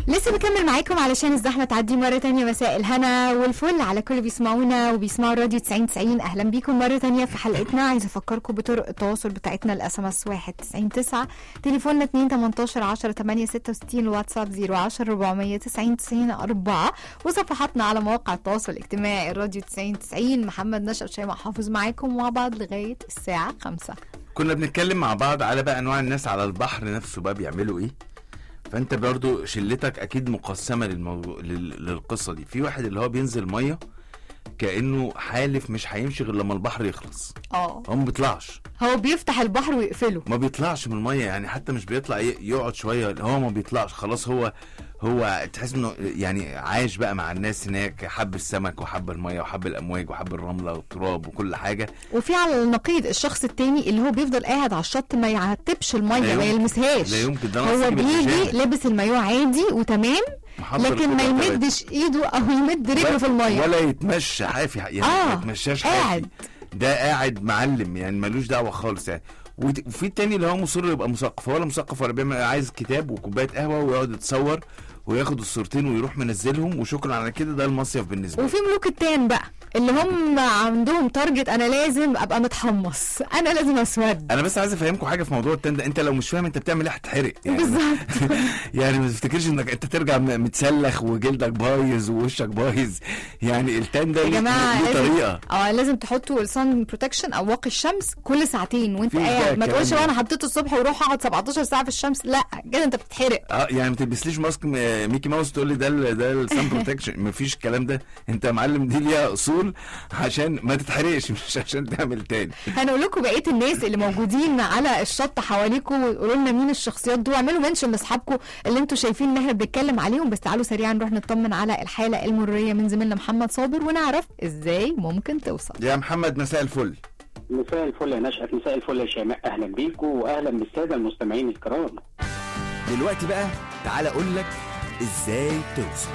لسه بكمل معاكم علشان الزحمه تعدي مره تانية مساء الهنا والفل على كل بيسمعونا وبيسمعوا راديو 90 90 اهلا بيكم مره تانية في حلقتنا عايزه افكركم بطرق التواصل بتاعتنا الاس ام اس 1 90 9 تليفوننا 2 18 10 8 66 الواتساب 010 490 90 4 وصفحاتنا على مواقع التواصل الاجتماعي الراديو 90 90 محمد نشأت شيماء حافظ معاكم مع بعض لغايه الساعه 5 كنا بنتكلم مع بعض على بقى انواع الناس على البحر نفسه بقى بيعملوا ايه فانت برضو شلتك اكيد مقسمه للموضوع لل- للقصه دي في واحد اللي هو بينزل ميه كانه حالف مش هيمشي غير لما البحر يخلص اه هو ما بيطلعش هو بيفتح البحر ويقفله ما بيطلعش من الميه يعني حتى مش بيطلع ي- يقعد شويه هو ما بيطلعش خلاص هو هو تحس انه يعني عايش بقى مع الناس هناك حب السمك وحب الميه وحب الامواج وحب الرمله والتراب وكل حاجه وفي على النقيض الشخص التاني اللي هو بيفضل قاعد على الشط ما يعتبش الميه لا ما يمكن- يلمسهاش لا يمكن ده أنا هو أصلاً بيجي بالبيجامة. لابس المايوه عادي وتمام محضر لكن ما كل الأدوات. يمدش ايده او يمد رجله في الميه ولا يتمشى حافي يعني آه، ما يتمشاش قاعد. حافي ده قاعد معلم يعني ملوش دعوه خالص يعني وت- وفي التاني اللي هو مصر يبقى مثقف هو ولا مثقف ولا بيعمل عايز كتاب وكوبايه قهوه ويقعد يتصور وياخد الصورتين ويروح منزلهم وشكرا على كده ده المصيف بالنسبه له وفي ملوك التان بقى اللي هم عندهم تارجت انا لازم ابقى متحمص انا لازم اسود انا بس عايز افهمكم حاجه في موضوع التان ده انت لو مش فاهم انت بتعمل ايه هتتحرق يعني بالظبط يعني ما تفتكرش انك انت ترجع م- متسلخ وجلدك بايظ ووشك بايظ يعني التان ده يا ليه- جماعه ليه لازم طريقه اه لازم تحطوا السان بروتكشن او واقي الشمس كل ساعتين وانت في بقى قاعد ما الكلام تقولش ده. "هو انا حطيته الصبح واروح اقعد 17 ساعه في الشمس لا كده انت بتتحرق اه يعني ما تلبسليش ماسك م- ميكي ماوس تقول لي ده ال- ده السان بروتكشن مفيش الكلام ده انت يا معلم دي ليها اصول عشان ما تتحرقش مش عشان تعمل تاني هنقول لكم بقيه الناس اللي موجودين على الشط حواليكم وقولوا لنا مين الشخصيات دول واعملوا منشن لاصحابكم اللي انتم شايفين ان احنا بنتكلم عليهم بس تعالوا سريعا نروح نطمن على الحاله المريه من زميلنا محمد صابر ونعرف ازاي ممكن توصل يا محمد مساء الفل مساء الفل يا نشأت مساء الفل يا شيماء اهلا بيكم واهلا بالساده المستمعين الكرام دلوقتي بقى تعالى اقول لك ازاي توصل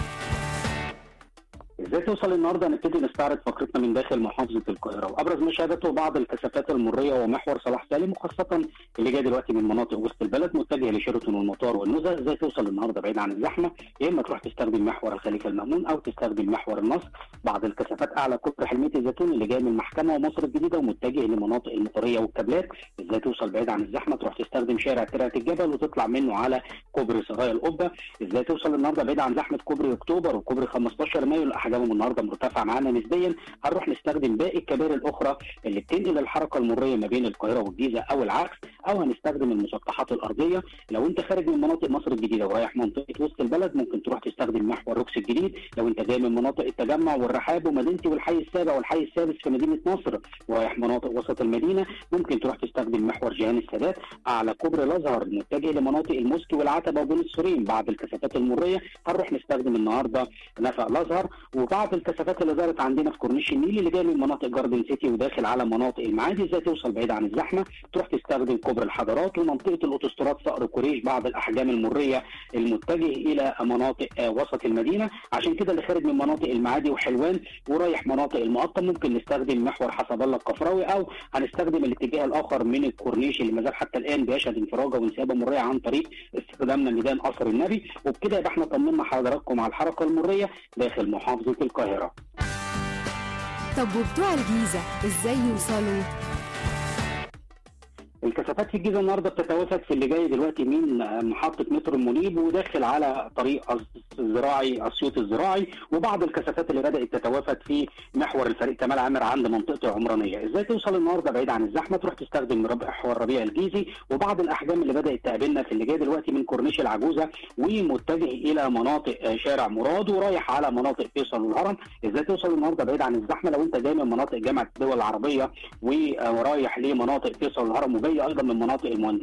ازاي توصل النهارده نبتدي نستعرض فقرتنا من داخل محافظه القاهره وابرز ما شهدته بعض الكثافات المريه ومحور صلاح سالم وخاصه اللي جاي دلوقتي من مناطق وسط البلد متجه لشيراتون والمطار والنزهه ازاي توصل النهارده بعيد عن الزحمه يا اما تروح تستخدم محور الخليفه المامون او تستخدم محور النصر بعض الكثافات اعلى كوبري حلميه الزيتون اللي جاي من المحكمه ومصر الجديده ومتجه لمناطق المطريه والكابلات ازاي توصل بعيد عن الزحمه تروح تستخدم شارع ترعه الجبل وتطلع منه على كوبري سرايا القبه ازاي توصل النهارده بعيد عن زحمه كوبري اكتوبر وكوبري 15 مايو اللي احجامهم النهارده مرتفعه معانا نسبيا هنروح نستخدم باقي الكباري الاخرى اللي بتنقل الحركه المريه ما بين القاهره والجيزه او العكس او هنستخدم المسطحات الارضيه لو انت خارج من مناطق مصر الجديده ورايح منطقه وسط البلد ممكن تروح تستخدم محور روكس الجديد لو انت جاي من مناطق التجمع والرحاب ومدينتي والحي السابع والحي السادس في مدينه نصر ورايح مناطق وسط المدينه ممكن تروح تستخدم محور جهان السادات اعلى كوبري الازهر متجه لمناطق الموسكي والعتبه وبين السورين بعد الكثافات المريه هنروح نستخدم النهارده نفق الازهر وبعض الكثافات اللي ظهرت عندنا في كورنيش النيل اللي جاي من مناطق جاردن سيتي وداخل على مناطق المعادي ازاي توصل بعيد عن الزحمه تروح تستخدم كوبري الحضارات ومنطقه الاوتوستراد صقر قريش بعض الاحجام المريه المتجه الى مناطق آه، وسط المدينه عشان كده اللي خارج من مناطق المعادي وحلوان ورايح مناطق المقطم ممكن نستخدم محور حسب الله القفراوي او هنستخدم الاتجاه الاخر من الكورنيش اللي ما زال حتى الان بيشهد انفراجه وانسيابه مريه عن طريق استخدامنا ميدان قصر النبي وبكده يبقى احنا طمنا حضراتكم على الحركه المريه داخل محافظه القاهره طب وبتوع الجيزه ازاي يوصلوا الكثافات في الجيزه النهارده بتتوافد في اللي جاي دلوقتي من محطه مترو المنيب وداخل على طريق أس- الزراعي اسيوط الزراعي وبعض الكثافات اللي بدات تتوافد في محور الفريق كمال عامر عند منطقه العمرانيه، ازاي توصل النهارده بعيد عن الزحمه تروح تستخدم رب- محور ربيع الجيزي وبعض الاحجام اللي بدات تقابلنا في اللي جاي دلوقتي من كورنيش العجوزه ومتجه الى مناطق آه، شارع مراد ورايح على مناطق فيصل والهرم، ازاي توصل النهارده بعيد عن الزحمه لو انت جاي من مناطق جامعه الدول العربيه ورايح لمناطق فيصل والهرم وجاي ايضا من مناطق المهندسين